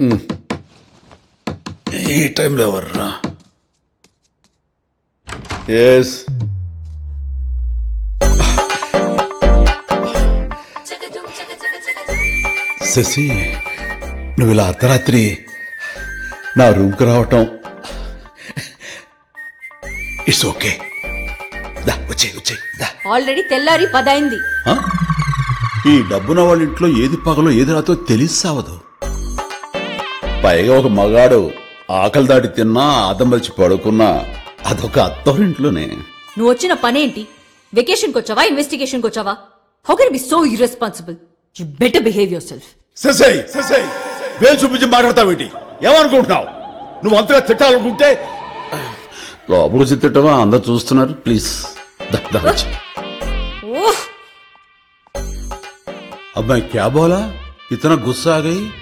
ఈ టైంలో ఎవర్రా ఎస్ శశి నువ్వు ఇలా అర్ధరాత్రి నా రూమ్కి రావటం ఇట్స్ ఓకే దా వచ్చే వచ్చే దా ఆల్రెడీ తెల్లారి పదైంది ఆ? ఈ డబ్బున వాళ్ళ ఇంట్లో ఏది పగలో ఏది రాతో తెలిసి సావదు పైగా ఒక మగాడు ఆకలి దాటి తిన్నా ఆదమలిచి పడుకున్నా అదొక అత్తవారింట్లోనే నువ్వు వచ్చిన పనేంటి వెకేషన్కి వచ్చావా ఇన్వెస్టిగేషన్కి వచ్చావా how can be so irresponsible you better behave yourself ససై ససై వేలు చూపించి మాట్లాడతావేంటి ఏమనుకుంటున్నావు నువ్వు అంతగా తిట్టాలనుకుంటే లోపలికి వచ్చి తిట్టవా అందరు చూస్తున్నారు ప్లీజ్ దా, దా, వచ్చి. ఓహ్ अब मैं क्या बोला इतना गुस्सा आ गई